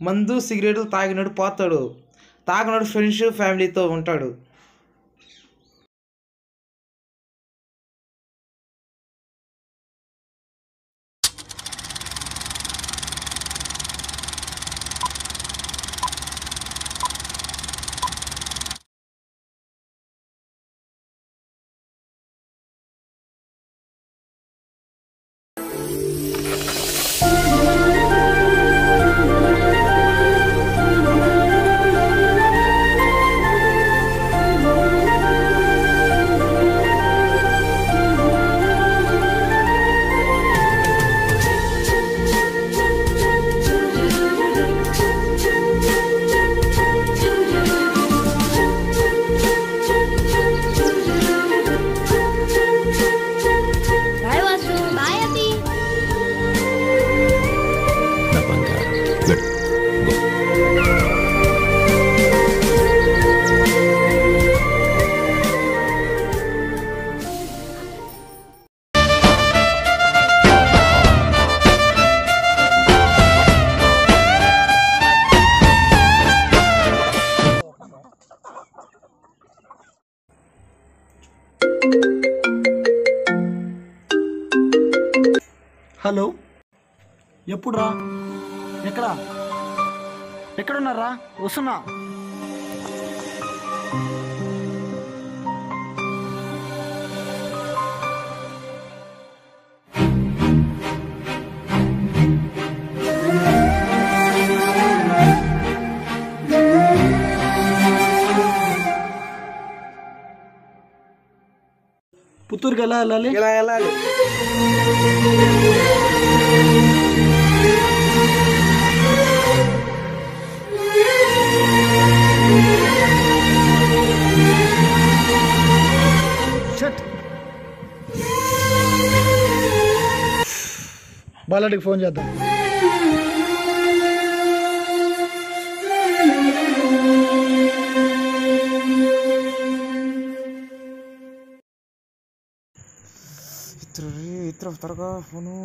మందు సిగరెట్లు తాగినాడు పోతాడు తాగినాడు ఫ్రెండ్స్ ఫ్యామిలీతో ఉంటాడు బాయ్ వాసు బాయ్ అభి నా బంగారం వెళ్ళు. గో. హలో ఎప్పుడు రా ఎక్కడ ఎక్కడున్నారా వస్తున్నా పుత్తూరుకి ఎలా వెళ్ళాలి ఇలా వెళ్ళాలి షట్ బాలాడికి ఫోన్ చేద్దాం ఇతరు ఇతరు త్వరగా ఫోను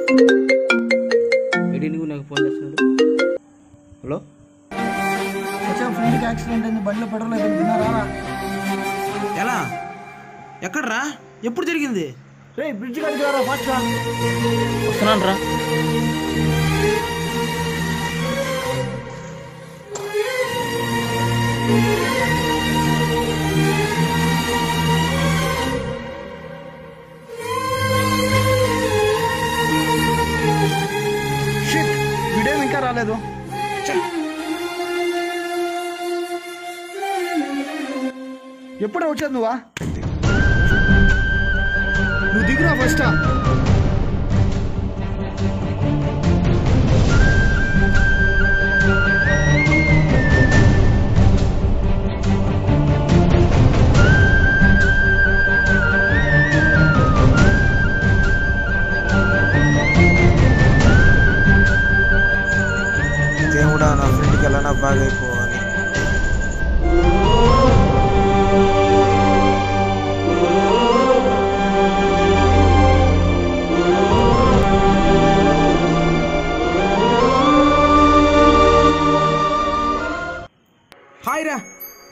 ఎడి నువ్వు నాకు ఫోన్ చేస్తున్నాడు హలో వచ్చా ఫ్రెండ్కి యాక్సిడెంట్ అయింది బండిలో పెట్రోల్ అయిపోయింది తిన్నారా ఎలా ఎక్కడ్రా ఎప్పుడు జరిగింది రే బ్రిడ్జ్ కాడికి రారా ఫాస్ట్ రా వస్తున్నాను రా షిట్ వీడియో ఇంకా రాలేదు ఛే. ఎప్పుడే వచ్చేది నువ్వా నువ్వు దిగురా ఫస్ట్ దేవుడా నా ఫ్రెండ్కి ఎలా బాగా అయిపోవాలి హాయ్ రా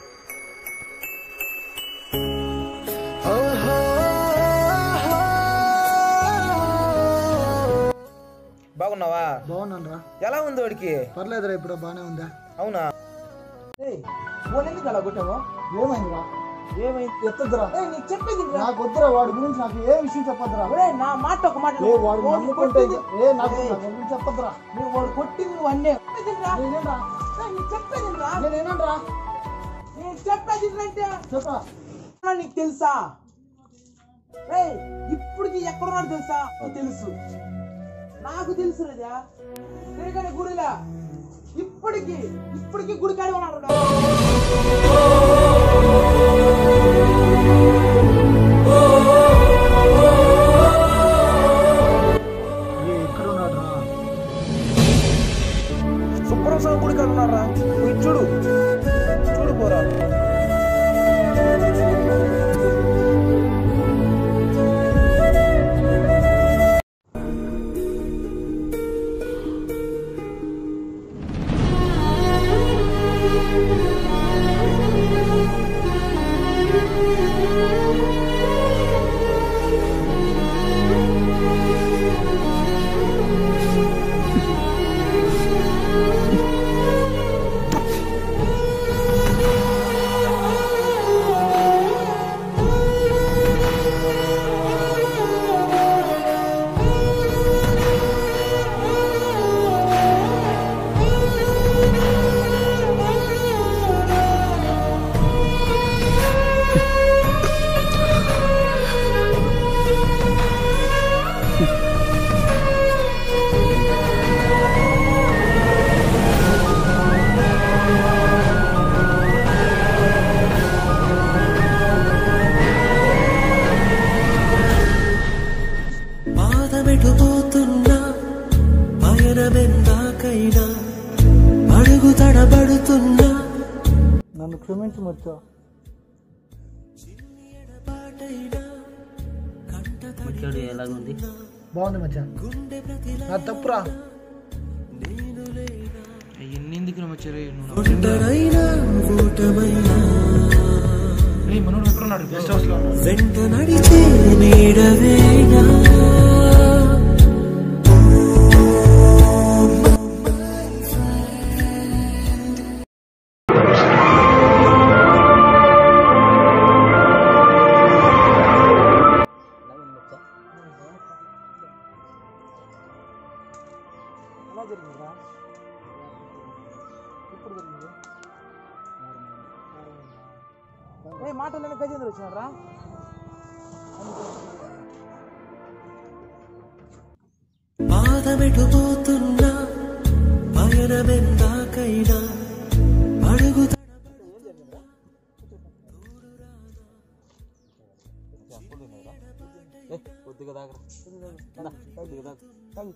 బాగున్నావా బాగున్నాను రా ఎలా ఉంది వాడికి పర్లేదురా ఇప్పుడు బాగానే ఉందా అవునా ఫోన్ ఎందుకు అలా కొట్టావా ఏమైందిరా ఏమైంది ఎత్తద్దురా నీకు చెప్పేది నాకు వద్దురా వాడి గురించి నాకు ఏ విషయం చెప్పొద్దురా నా మాట ఒక మాట ఏ వాడు నమ్ముకుంటే ఏ నాకు నాకు గురించి చెప్పొద్దురా నువ్వు వాడు కొట్టింది నువ్వు అన్నే నేనేంరా నీకు చెప్పేది నేనేనంట్రా నేను చెప్పేది అంటే చెప్పరా నీకు తెలుసా ఏయ్ ఇప్పటికి ఎక్కడున్నాడు తెలుసా నీకు తెలుసు నాకు తెలుసు రాజా తిరగని గుడిలా ఇప్పటికి ఇప్పటికి గుడి కాడి ఉన్నాడు ఏ ఎక్కడ ఉన్నాడు రా సుబ్రహ్మణ్యం గుడి కాడి ఉన్నారా పోయి చూడు చూడు పోరా వెందాకైనా అడుగు తడబడుతున్నా నన్ను క్షమించు మచ్చా ముచ్చాడు ఎలాగుంది బాగుంది మచ్చా నా తప్పురా ఎన్ని ఎందుకు వచ్చారు ఒంటరైనా ఓటమైనా మనోడు ఎక్కడున్నాడు గెస్ట్ హౌస్ లో వెంట నడిచే నీడవేనా ఎలా జరిగిందిరా ఎప్పుడు జరిగింది ఏ మాటలని గజేంద్ర వచ్చినాడు రా పాదమెటు పోతున్నా పయనమెందాకైనా అడుగు కొద్దిగా దాకా కొద్దిగా దాకా తాగు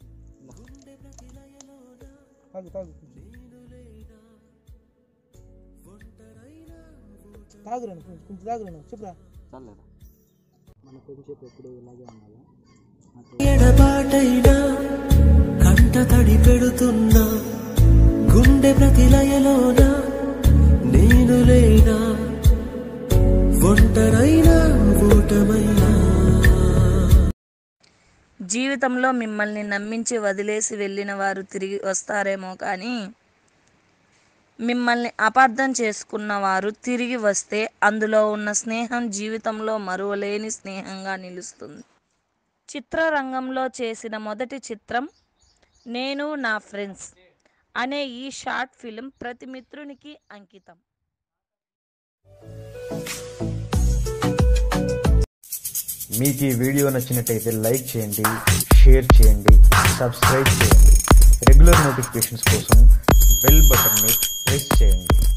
తాగు తాగు తాగురాను కొంచెం కొంచెం తాగురాను చెప్పురా చాలేదా ఎడబాటైనా కంట తడి పెడుతున్నా గుండె ప్రతిలయలోన నేను లేనా ఒంటరైనా ఓటమైనా జీవితంలో మిమ్మల్ని నమ్మించి వదిలేసి వెళ్ళిన వారు తిరిగి వస్తారేమో కానీ మిమ్మల్ని అపార్థం చేసుకున్న వారు తిరిగి వస్తే అందులో ఉన్న స్నేహం జీవితంలో మరువలేని స్నేహంగా నిలుస్తుంది చిత్రరంగంలో చేసిన మొదటి చిత్రం నేను నా ఫ్రెండ్స్ అనే ఈ షార్ట్ ఫిలిం ప్రతి మిత్రునికి అంకితం మీకు ఈ వీడియో నచ్చినట్టయితే లైక్ చేయండి షేర్ చేయండి సబ్స్క్రైబ్ చేయండి రెగ్యులర్ నోటిఫికేషన్స్ కోసం బెల్ బటన్ని ప్రెస్ చేయండి